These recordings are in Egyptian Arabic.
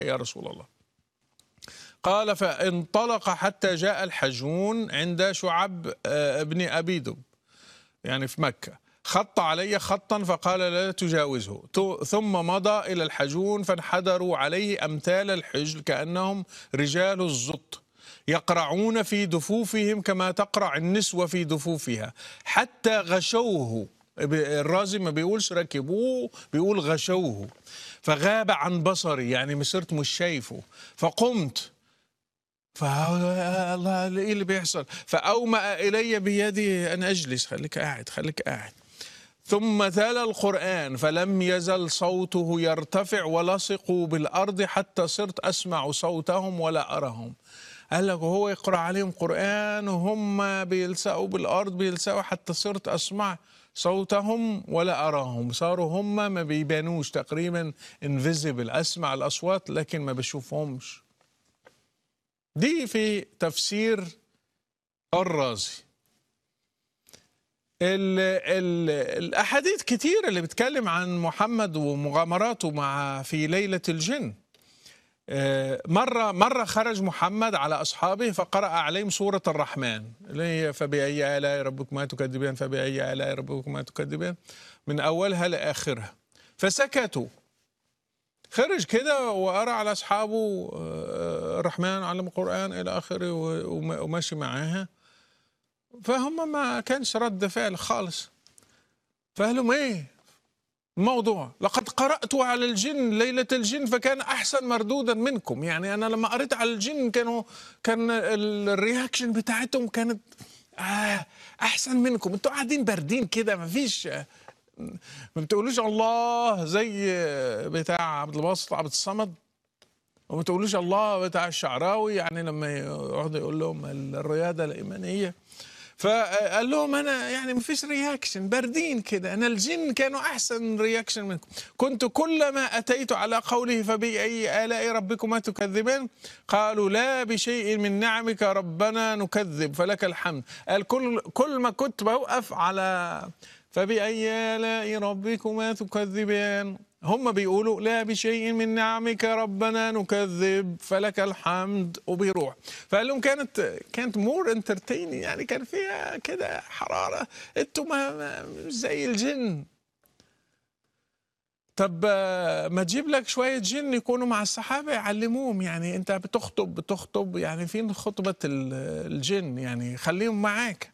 يا رسول الله قال فانطلق حتى جاء الحجون عند شعب آه، ابن أبي دب يعني في مكة خط علي خطا فقال لا تجاوزه تو- ثم مضى إلى الحجون فانحدروا عليه أمثال الحجل كأنهم رجال الزط يقرعون في دفوفهم كما تقرع النسوة في دفوفها حتى غشوه الرازي ما بيقولش ركبوه بيقول غشوه فغاب عن بصري يعني مسرت مش شايفه فقمت فالله ايه اللي بيحصل فاومأ الي بيدي ان اجلس خليك قاعد خليك قاعد ثم تلا القرآن فلم يزل صوته يرتفع ولصقوا بالأرض حتى صرت أسمع صوتهم ولا أرهم قال لك وهو يقرأ عليهم قرآن وهم بيلسقوا بالأرض بيلسقوا حتى صرت أسمع صوتهم ولا أراهم صاروا هم ما بيبانوش تقريبا انفيزيبل أسمع الأصوات لكن ما بشوفهمش دي في تفسير الرازي ال ال الاحاديث كتير اللي بتتكلم عن محمد ومغامراته مع في ليله الجن آه، مرة مرة خرج محمد على أصحابه فقرأ عليهم سورة الرحمن اللي هي فبأي آلاء ربكما تكذبان فبأي آلاء ربكما تكذبان من أولها لآخرها فسكتوا خرج كده وقرأ على أصحابه آه، الرحمن علم القرآن إلى آخره وم- وماشي معاها فهم ما كانش رد فعل خالص فقال لهم ايه الموضوع لقد قرأت على الجن ليلة الجن فكان أحسن مردودا منكم يعني أنا لما قريت على الجن كانوا كان ال- الرياكشن بتاعتهم كانت آه أحسن منكم أنتوا قاعدين باردين كده ما فيش ما بتقولوش الله زي بتاع عبد الباسط عبد الصمد وما تقولوش الله بتاع الشعراوي يعني لما يقعد يقول لهم الرياده الايمانيه فقال لهم انا يعني مفيش رياكشن باردين كده انا الجن كانوا احسن رياكشن منكم كنت كلما اتيت على قوله فباي الاء ربكما تكذبان قالوا لا بشيء من نعمك ربنا نكذب فلك الحمد قال كل كل ما كنت بوقف على فبأي آلاء ربكما تكذبان هم بيقولوا لا بشيء من نعمك ربنا نكذب فلك الحمد وبيروح فقال لهم كانت كانت مور انترتيني يعني كان فيها كده حراره انتوا ما ما- مش زي الجن طب آه، ما تجيب لك شويه جن يكونوا مع الصحابه يعلموهم يعني انت بتخطب بتخطب يعني فين خطبه ال- الجن يعني خليهم معاك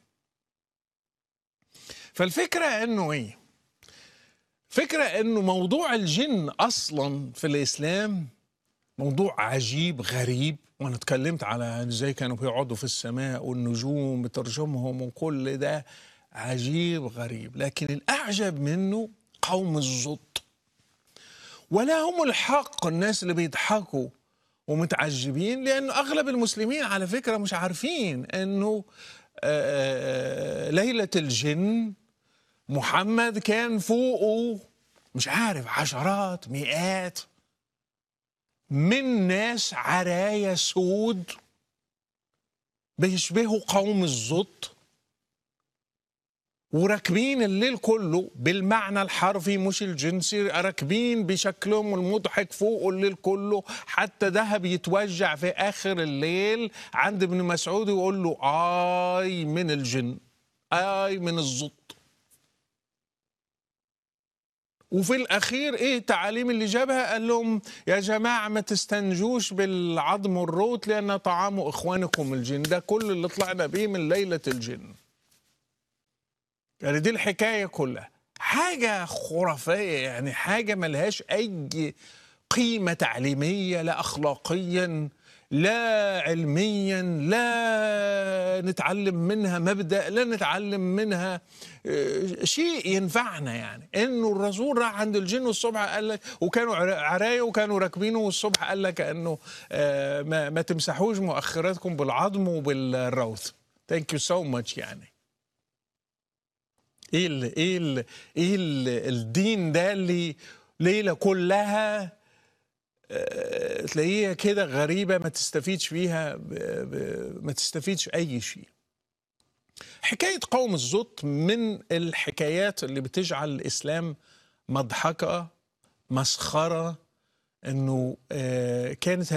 فالفكره انه ايه فكرة انه موضوع الجن اصلا في الاسلام موضوع عجيب غريب وانا اتكلمت على ازاي كانوا بيقعدوا في السماء والنجوم بترجمهم وكل ده عجيب غريب لكن الاعجب منه قوم الزط ولا هم الحق الناس اللي بيضحكوا ومتعجبين لانه اغلب المسلمين على فكره مش عارفين انه آه، آه، ليله الجن محمد كان فوقه مش عارف عشرات مئات من ناس عرايا سود بيشبهوا قوم الزط وراكبين الليل كله بالمعنى الحرفي مش الجنسي راكبين بشكلهم المضحك فوق الليل كله حتى دهب يتوجع في اخر الليل عند ابن مسعود ويقول له اي من الجن اي من الزط وفي الاخير ايه التعاليم اللي جابها قال لهم يا جماعه ما تستنجوش بالعظم والروت لان طعام اخوانكم الجن ده كل اللي طلعنا بيه من ليله الجن يعني دي الحكايه كلها حاجه خرافيه يعني حاجه ملهاش اي قيمه تعليميه لا اخلاقيا لا علميا لا نتعلم منها مبدا لا نتعلم منها آه، شيء ينفعنا يعني انه الرسول راح عند الجن والصبح قال لك وكانوا عر- عرايه وكانوا راكبينه والصبح قال لك انه آه، ما, ما تمسحوش مؤخراتكم بالعظم وبالروث ثانك يو سو ماتش يعني ايه ال ايه ال ايه ال الدين ده اللي ليله كلها آه، تلاقيها كده غريبه ما تستفيدش فيها ب- ب- ما تستفيدش اي شيء حكايه قوم الزط من الحكايات اللي بتجعل الاسلام مضحكه مسخره انه آه، كانت